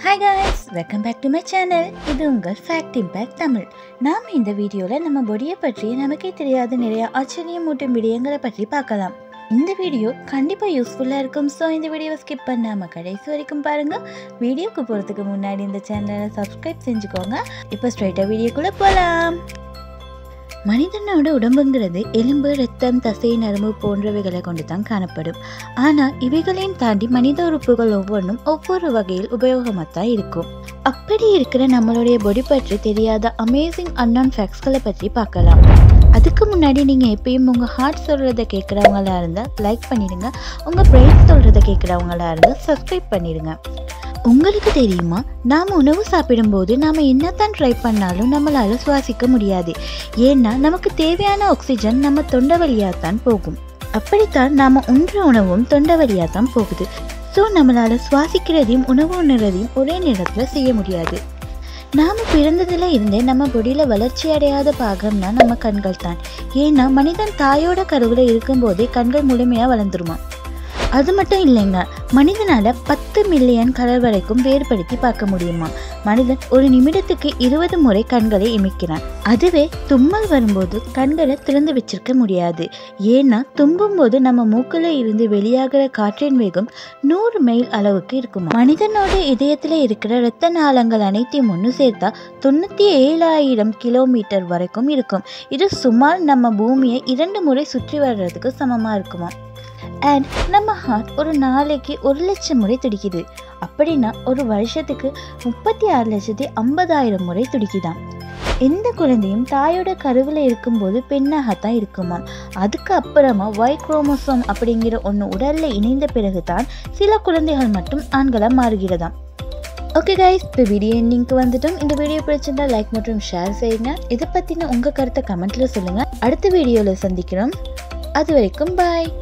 hi guys welcome back to my channel இது உங்கள் fact impact Tamil நாம் இந்த வீடியோவில் நம்ம பொடியை பற்றி நமக்கே தெரியாத நிறைய ஆச்சரியமூட்டும் விடயங்களை பற்றி பார்க்கலாம் இந்த வீடியோ கண்டிப்பாக யூஸ்ஃபுல்லாக இருக்கும் ஸோ இந்த வீடியோவை ஸ்கிப் பண்ணாமல் கடைசி வரைக்கும் பாருங்கள் வீடியோக்கு போகிறதுக்கு முன்னாடி இந்த சேனலை சப்ஸ்கிரைப் செஞ்சுக்கோங்க இப்போ ஸ்ட்ரைட்டாக வீடியோக்குள்ளே போகலாம் மனிதனோட உடம்புங்கிறது எலும்பு ரத்தம் தசை நரம்பு போன்றவைகளை கொண்டு தான் காணப்படும் ஆனால் இவைகளையும் தாண்டி மனித உறுப்புகள் ஒவ்வொன்றும் ஒவ்வொரு வகையில் உபயோகமாக தான் இருக்கும் அப்படி இருக்கிற நம்மளுடைய பொடி பற்றி தெரியாத அமேசிங் அன்னோன் ஃபேக்ட்ஸ்களை பற்றி பார்க்கலாம் அதுக்கு முன்னாடி நீங்கள் எப்பயும் உங்கள் ஹார்ட் சொல்கிறத கேட்குறவங்களா இருந்தால் லைக் பண்ணிடுங்க உங்கள் பிரெயின் சொல்கிறத கேட்குறவங்களா இருந்தால் சப்ஸ்கிரைப் பண்ணிடுங்க உங்களுக்கு தெரியுமா நாம் உணவு சாப்பிடும்போது நாம் என்னத்தான் ட்ரை பண்ணாலும் நம்மளால் சுவாசிக்க முடியாது ஏன்னா நமக்கு தேவையான ஆக்சிஜன் நம்ம தொண்டை வழியாக தான் போகும் அப்படித்தான் நாம் உண்ற உணவும் தொண்டை வழியாக தான் போகுது ஸோ நம்மளால் சுவாசிக்கிறதையும் உணவு உண்ணுறதையும் ஒரே நேரத்தில் செய்ய முடியாது நாம் பிறந்ததுல இருந்தே நம்ம பொடியில் வளர்ச்சி அடையாத பாகம்னா நம்ம கண்கள் தான் ஏன்னா மனிதன் தாயோட கருவில் இருக்கும்போதே கண்கள் முழுமையாக வளர்ந்துருமா அது மட்டும் இல்லைங்க மனிதனால பத்து மில்லியன் கலர் வரைக்கும் வேறுபடுத்தி பார்க்க முடியுமா மனிதன் ஒரு நிமிடத்துக்கு இருபது முறை கண்களை இமைக்கிறான் அதுவே தும்மல் வரும்போது கண்களை திறந்து வச்சிருக்க முடியாது ஏன்னா தும்பும் போது நம்ம மூக்கில் இருந்து வெளியாகிற காற்றின் வேகம் நூறு மைல் அளவுக்கு இருக்குமா மனிதனோட இதயத்தில் இருக்கிற இரத்த நாளங்கள் அனைத்தையும் ஒன்று சேர்த்தா தொண்ணூற்றி ஏழாயிரம் கிலோமீட்டர் வரைக்கும் இருக்கும் இது சுமார் நம்ம பூமியை இரண்டு முறை சுற்றி வர்றதுக்கு சமமாக இருக்குமா அண்ட் நம்ம ஹார்ட் ஒரு நாளைக்கு ஒரு லட்சம் முறை துடிக்குது அப்படின்னா ஒரு வருஷத்துக்கு முப்பத்தி ஆறு லட்சத்தி ஐம்பதாயிரம் முறை துடிக்குதாம் எந்த குழந்தையும் தாயோட கருவில் இருக்கும்போது பெண்ணாகத்தான் இருக்குமாம் அதுக்கு அப்புறமா ஒய் குரோமோசோம் அப்படிங்கிற ஒன்று உடலில் இணைந்த பிறகு தான் சில குழந்தைகள் மட்டும் ஆண்களாக மாறுகிறதாம் ஓகே கைஸ் இப்போ வீடியோ எண்டிங்க்கு வந்துட்டோம் இந்த வீடியோ பிடிச்சிருந்தா லைக் மற்றும் ஷேர் செய்யுங்க இதை பற்றின உங்கள் கருத்தை கமெண்ட்டில் சொல்லுங்கள் அடுத்த வீடியோவில் சந்திக்கிறோம் அது வரைக்கும் பாய்